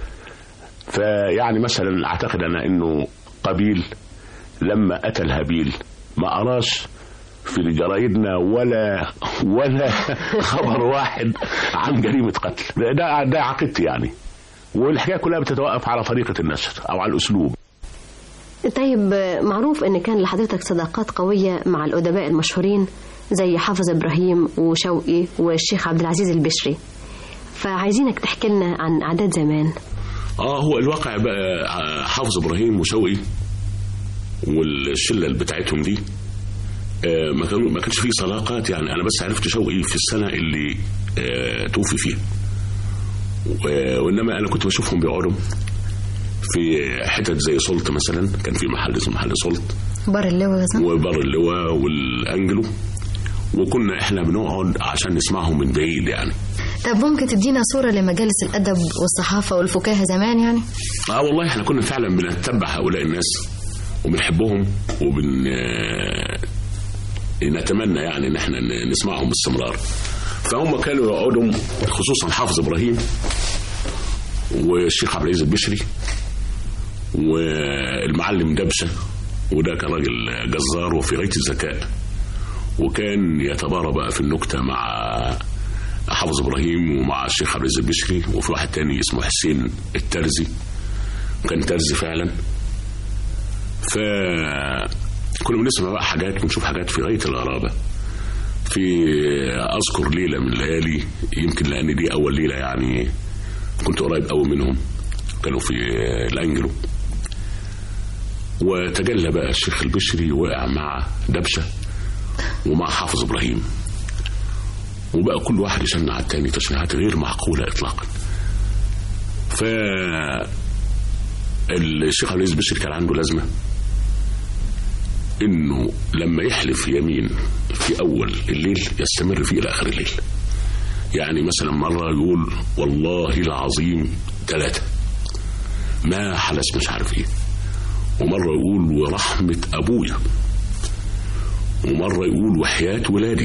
فيعني مثلا اعتقد انا انه قبيل لما قتل هابيل ما اراش في جرايدنا ولا ولا خبر واحد عن جريمه قتل ده ده عقيدتي يعني والحكايه كلها بتتوقف على طريقه النشر او على الاسلوب
طيب آه، معروف ان كان لحضرتك صداقات قوية مع الأدباء المشهورين زي حافظ إبراهيم وشوقي والشيخ عبد العزيز البشري فعايزينك تحكي لنا عن أعداد زمان
اه هو الواقع بقى حافظ ابراهيم وشوقي والشله اللي بتاعتهم دي آه، ما كانوا ما كانش فيه صداقات يعني انا بس عرفت شوقي في السنه اللي آه، توفي فيها و- وانما انا كنت بشوفهم بيقعدوا في حتت زي سلط مثلا كان في محل اسمه محل سلط
بار اللواء مثلا
وبر اللواء والانجلو وكنا احنا بنقعد عشان نسمعهم من بعيد يعني
طب ممكن تدينا صورة لمجالس الأدب والصحافة والفكاهة زمان يعني
اه والله احنا كنا فعلا بنتبع هؤلاء الناس وبنحبهم وبن آه، نتمنى يعني ان احنا ن- نسمعهم باستمرار فهم كانوا يقعدوا خصوصا حافظ ابراهيم والشيخ عبد العزيز البشري والمعلم دبشه وده كان راجل جزار وفي غايه الذكاء وكان يتبارى بقى في النكته مع حافظ ابراهيم ومع الشيخ عبد العزيز البشري وفي واحد تاني اسمه حسين الترزي وكان ترزي فعلا ف كنا بنسمع بقى حاجات ونشوف حاجات في غايه الغرابه في اذكر ليله من الليالي يمكن لان دي اول ليله يعني كنت قريب قوي منهم كانوا في الانجلو وتجلى بقى الشيخ البشري وقع مع دبشه ومع حافظ ابراهيم وبقى كل واحد يشنع على التاني تشنيعات غير معقوله اطلاقا ف الشيخ عبد العزيز بشر كان عنده لازمه انه لما يحلف يمين في اول الليل يستمر فيه الى اخر الليل يعني مثلا مرة يقول والله العظيم ثلاثة ما حدث مش عارف ايه ومرة يقول ورحمة أبويا ومرة يقول وحياة ولادي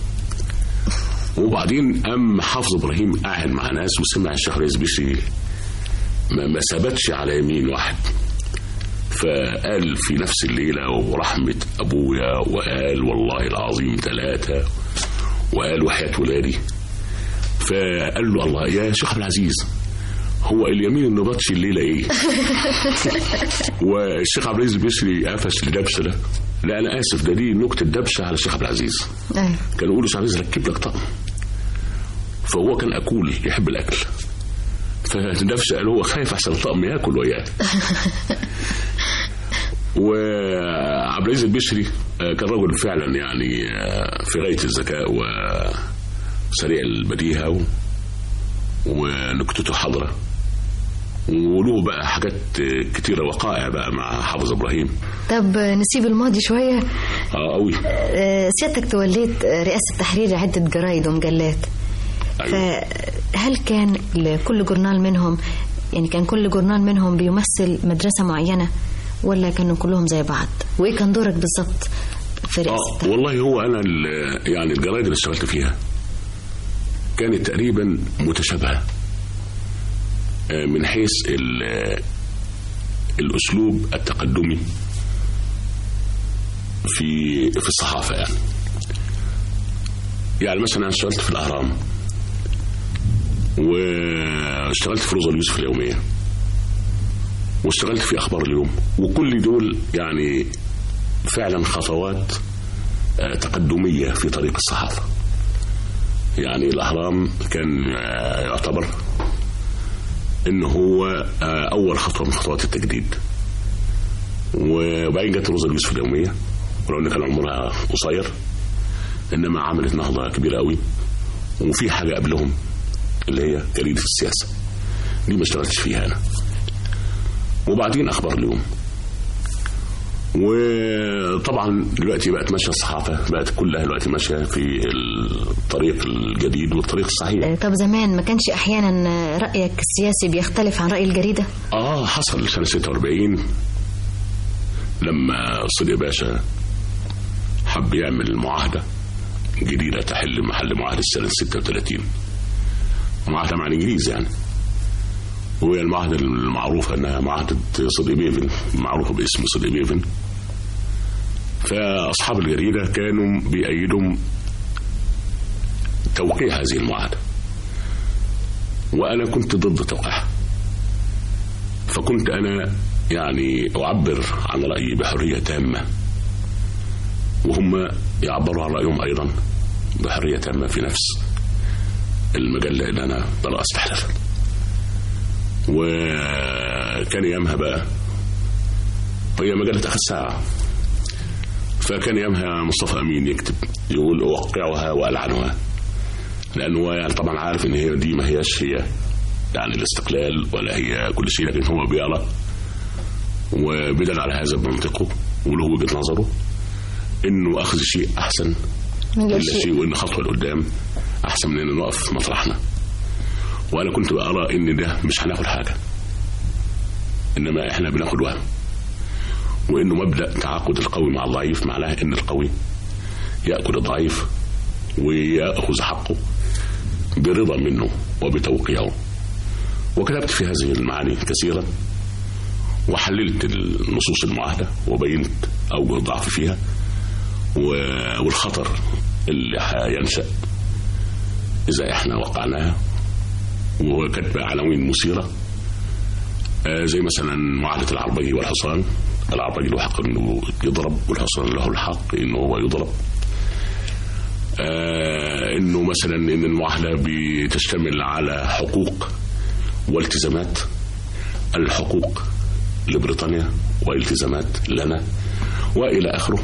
وبعدين قام حافظ إبراهيم قاعد مع ناس وسمع الشيخ رئيس بشري ما, ما ثبتش على يمين واحد فقال في نفس الليلة ورحمة أبويا وقال والله العظيم ثلاثة وقال وحياة ولادي فقال له الله يا شيخ عبد العزيز هو اليمين النبطش الليلة ايه والشيخ عبد العزيز بيشري قفش لدبشه ده لا انا اسف ده دي نكته دبشه على الشيخ عبد العزيز
أيوة.
كان يقول له عبد العزيز ركب لك طقم فهو كان اكول يحب الاكل فدبشه قال هو خايف احسن الطقم ياكل وياه وعبد العزيز البشري آه، كان رجل فعلا يعني آه، في غايه الذكاء وسريع البديهه و- ونكتته حاضره وله بقى حاجات آه، كتيره وقائع بقى مع حافظ ابراهيم
طب نسيب الماضي شوية
اه قوي
آه، سيادتك توليت آه، رئاسة تحرير عدة جرايد ومجلات فهل كان لكل جورنال منهم يعني كان كل جورنال منهم بيمثل مدرسة معينة ولا كانوا كلهم زي بعض وإيه كان دورك بالظبط في رئاسة
اه والله هو انا ال- يعني الجرايد اللي اشتغلت فيها كانت تقريبا متشابهه آه، من حيث ال- الاسلوب التقدمي في في الصحافه يعني يعني مثلا انا اشتغلت في الاهرام واشتغلت في روزا اليوسف اليوميه واشتغلت في اخبار اليوم وكل دول يعني فعلا خطوات آه، تقدمية في طريق الصحافة يعني الأهرام كان آه، يعتبر إنه هو آه، أول خطوة من خطوات التجديد وبعدين جت روزا اليوسف اليومية ولو إن كان عمرها قصير إنما عملت نهضة كبيرة قوي وفي حاجة قبلهم اللي هي جريدة السياسة دي ما اشتغلتش فيها أنا وبعدين أخبار اليوم وطبعا دلوقتي بقت ماشيه الصحافه بقت كلها دلوقتي ماشيه في الطريق الجديد والطريق الصحيح
آه، طب زمان ما كانش أحيانا آه، رأيك السياسي بيختلف عن رأي الجريدة
اه حصل سنه 46 لما صدق باشا حب يعمل معاهده جديده تحل محل معاهده سنه 36 معاهده مع الانجليز يعني وهي المعاهده المعروفه انها معاهده صدق بيفن معروفه باسم صدق بيفن فاصحاب الجريده كانوا بيأيدوا توقيع هذه المعاهده وانا كنت ضد توقيعها فكنت انا يعني اعبر عن رايي بحريه تامه وهم يعبروا عن رايهم ايضا بحريه تامه في نفس المجله اللي انا برأست تحريرها وكان ايامها بقى هي مجله اخر ساعه فكان ايامها مصطفى امين يكتب يقول اوقعها والعنها لانه هو يعني طبعا عارف ان هي دي ما هياش هي يعني الاستقلال ولا هي كل شيء لكن هو بيرى وبدل على هذا بمنطقه وله وجهه نظره انه اخذ شيء احسن
من لا
من
شيء.
شيء وان خطوه لقدام احسن من ان نقف في مطرحنا وانا كنت ارى ان ده مش هناخد حاجه انما احنا بناخد وهم وانه مبدا تعاقد القوي مع الضعيف معناه ان القوي ياكل الضعيف وياخذ حقه برضا منه وبتوقيعه وكتبت في هذه المعاني كثيرا وحللت النصوص المعاهده وبينت اوجه الضعف فيها و- والخطر اللي هينشا اذا احنا وقعناها وكانت بقى عناوين مثيره آه، زي مثلا معاهده العربجي والحصان العربجي له حق انه يضرب والحصان له الحق انه هو يضرب آه، انه مثلا ان المعاهده بتشتمل على حقوق والتزامات الحقوق لبريطانيا والتزامات لنا والى اخره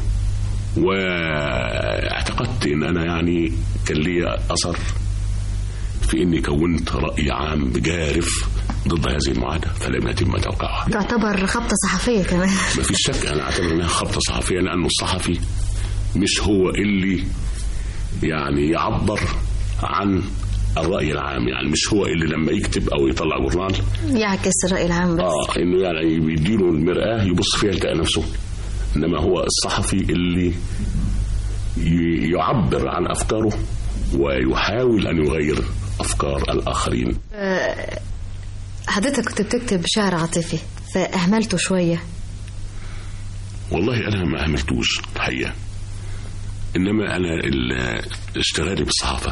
واعتقدت ان انا يعني كان لي اثر في اني كونت راي عام جارف ضد هذه المعاهده فلم يتم توقيعها
تعتبر خبطة صحفية كمان
ما فيش شك انا اعتبر انها خبطه صحفيه لانه الصحفي مش هو اللي يعني يعبر عن الرأي العام يعني مش هو اللي لما يكتب أو يطلع جورنال
يعكس الرأي العام بس
اه انه يعني بيديله المرآة يبص فيها يلقى نفسه انما هو الصحفي اللي ي- يعبر عن افكاره ويحاول ان يغير افكار الاخرين
آه، حضرتك كنت بتكتب شعر عاطفي فأهملته شوية
والله انا ما اهملتوش الحقيقه انما انا ال- اشتغالي بالصحافه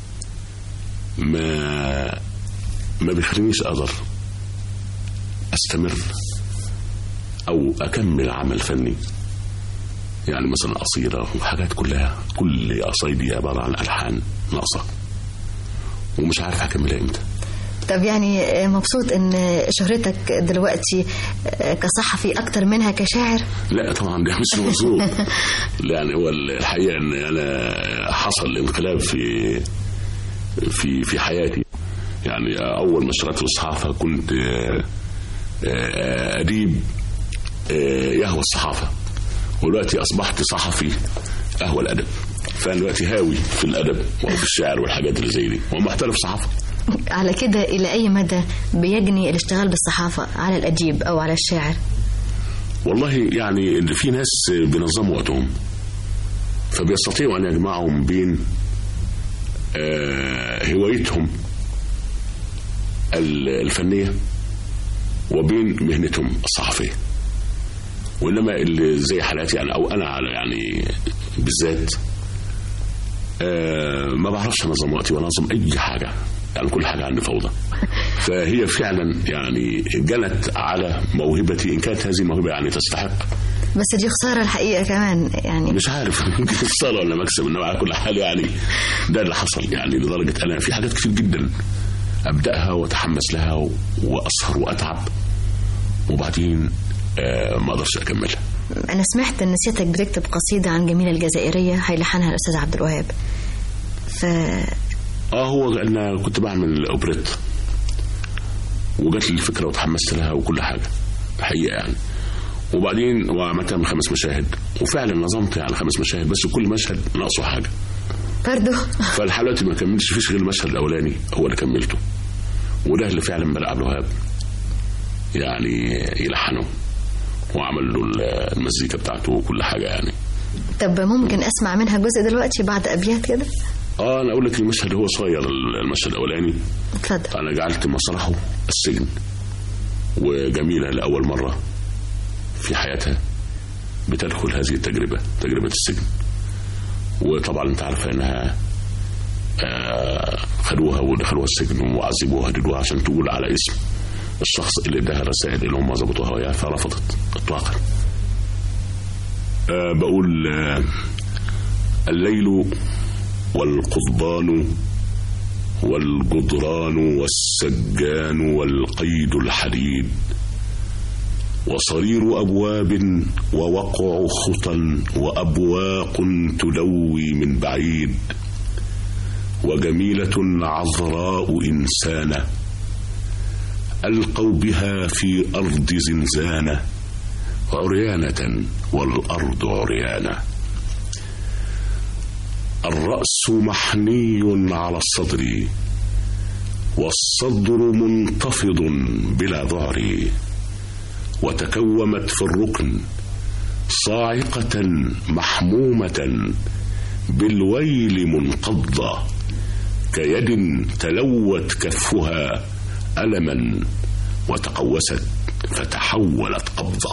ما ما بيخلينيش اقدر استمر او اكمل عمل فني يعني مثلا قصيده وحاجات كلها كل قصايدي عباره عن الحان ناقصه ومش عارف اكملها امتى
طب يعني آه، مبسوط ان شهرتك دلوقتي آه، كصحفي اكتر منها كشاعر
لا طبعا ده مش مظبوط يعني هو الحقيقه ان انا حصل انقلاب في في في حياتي يعني اول ما اشتغلت في الصحافه كنت آه، آه، اديب آه، يهوى الصحافه ودلوقتي اصبحت صحفي اهوى الادب فانا دلوقتي هاوي في الادب وفي الشعر والحاجات اللي زي دي ومحترف صحافه
على كده الى اي مدى بيجني الاشتغال بالصحافة على الاديب او على الشاعر
والله يعني إن في ناس بينظموا وقتهم فبيستطيعوا ان يجمعهم بين آه، هوايتهم ال- الفنيه وبين مهنتهم الصحفيه وانما اللي زي حالاتي يعني او انا على يعني بالذات آه، ما بعرفش انظم وقتي وانظم اي حاجه يعني كل حاجه عندي فوضى فهي فعلا يعني جنت على موهبتي ان كانت هذه الموهبه يعني تستحق
بس دي خسارة الحقيقة كمان يعني
مش عارف يمكن خساره ولا مكسب انما على كل حال يعني ده اللي حصل يعني لدرجه انا في حاجات كتير جدا ابداها واتحمس لها و- واسهر واتعب وبعدين آه ما اقدرش اكملها
انا سمعت ان سيادتك بتكتب قصيدة عن جميلة الجزائرية هيلحنها الاستاذ عبد الوهاب ف
اه هو انا كنت بعمل اوبريت وجات لي الفكره وتحمست لها وكل حاجه حقيقه يعني وبعدين وعملتها من خمس مشاهد وفعلا نظمت يعني خمس مشاهد بس كل مشهد ناقصه حاجه
برضه
فالحلقه دلوقتي ما كملتش فيش غير المشهد الاولاني هو اللي كملته وده اللي فعلا بلع عبد الوهاب يعني يلحنه وعمل له المزيكا بتاعته وكل حاجه يعني
طب ممكن اسمع منها جزء دلوقتي بعد ابيات كده
اه انا اقول لك المشهد هو صغير المشهد الاولاني
اتفضل
انا جعلت مسرحه السجن وجميله لاول مره في حياتها بتدخل هذه التجربه تجربه السجن وطبعا انت عارفه انها آه، خدوها ودخلوها السجن وعذبوها وهددوها عشان تقول على اسم الشخص اللي اداها الرسائل اللي هم ظبطوها وياها فرفضت اطلاقا آه، بقول آه، الليل والقضبان والجدران والسجان والقيد الحديد وصرير أبواب ووقع خطى وأبواق تلوي من بعيد وجميلة عذراء إنسانة ألقوا بها في أرض زنزانة عريانة والأرض عريانة الرأس محني على الصدر والصدر منتفض بلا ذعر وتكومت في الركن صاعقة محمومة بالويل منقضة كيد تلوت كفها ألما وتقوست فتحولت قبضة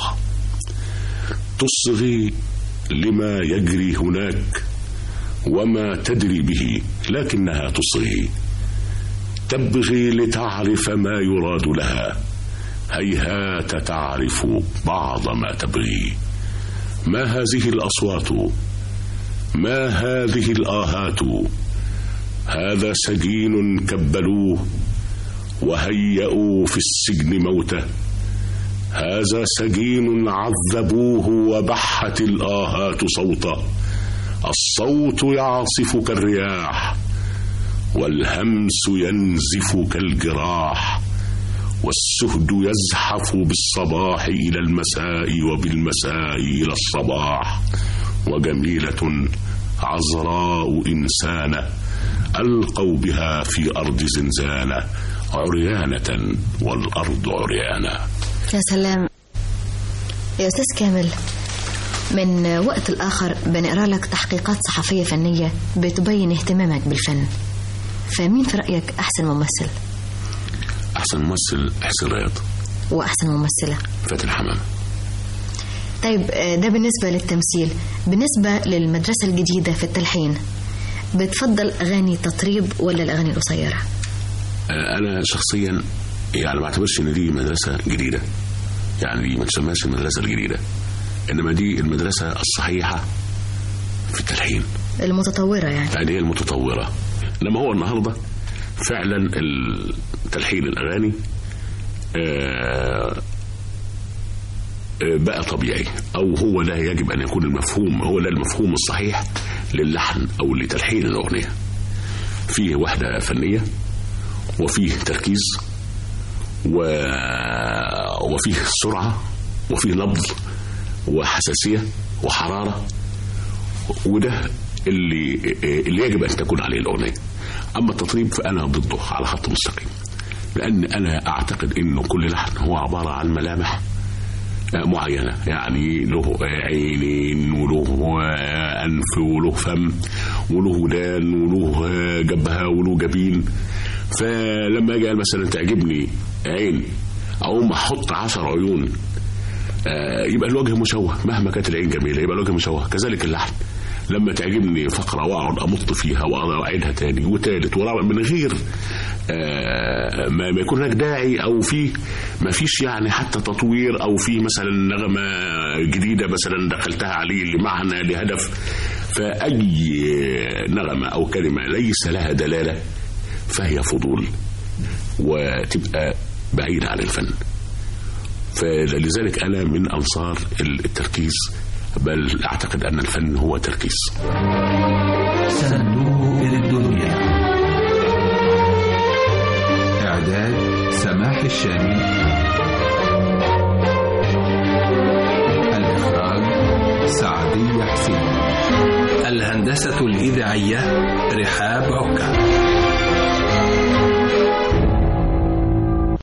تصغي لما يجري هناك وما تدري به لكنها تصغي تبغي لتعرف ما يراد لها هيهات تعرف بعض ما تبغي ما هذه الاصوات ما هذه الاهات هذا سجين كبلوه وهيئوا في السجن موته هذا سجين عذبوه وبحت الاهات صوته الصوت يعصف كالرياح والهمس ينزف كالجراح والسهد يزحف بالصباح إلى المساء وبالمساء إلى الصباح وجميلة عذراء إنسانة ألقوا بها في أرض زنزانة عريانة والأرض عريانة
يا سلام يا أستاذ كامل من وقت الآخر بنقرأ لك تحقيقات صحفية فنية بتبين اهتمامك بالفن فمين في رأيك أحسن ممثل
أحسن ممثل حسين رياض
وأحسن ممثلة
فاتن حمامة
طيب آه، ده بالنسبة للتمثيل بالنسبة للمدرسة الجديدة في التلحين بتفضل أغاني تطريب ولا الأغاني القصيرة
آه، أنا شخصيا يعني ما اعتبرش إن دي مدرسة جديدة يعني دي ما تسماش المدرسة الجديدة إنما دي المدرسة الصحيحة في التلحين
المتطورة يعني
يعني هي المتطورة لما هو النهاردة فعلا التلحين الأغاني آه، آه، بقى طبيعي أو هو ده يجب أن يكون المفهوم هو ده المفهوم الصحيح للحن أو لتلحين الأغنية فيه وحدة فنية وفيه تركيز و... وفيه سرعة وفيه نبض وحساسية وحرارة وده اللي اللي يجب ان تكون عليه الاغنيه اما التطريب فانا ضده على خط مستقيم لان انا اعتقد انه كل لحن هو عباره عن ملامح آه، معينه يعني له عينين وله آه، انف وله فم وله ودان وله آه، جبهه وله جبين فلما اجي قال مثلا تعجبني عين اقوم احط عشر عيون آه، يبقى الوجه مشوه مهما كانت العين جميله يبقى الوجه مشوه كذلك اللحن لما تعجبني فقره واقعد امط فيها واقعد اعيدها تاني وتالت ورابع من غير آه، ما ما يكون هناك داعي او في ما فيش يعني حتى تطوير او في مثلا نغمه جديده مثلا دخلتها عليه لمعنى لهدف فاي نغمه او كلمه ليس لها دلاله فهي فضول وتبقى بعيده عن الفن فلذلك أنا من أنصار التركيز بل أعتقد أن الفن هو تركيز
صندوق الدنيا إعداد سماح الشامي الإخراج سعدية حسين
الهندسة الإذاعية رحاب عكا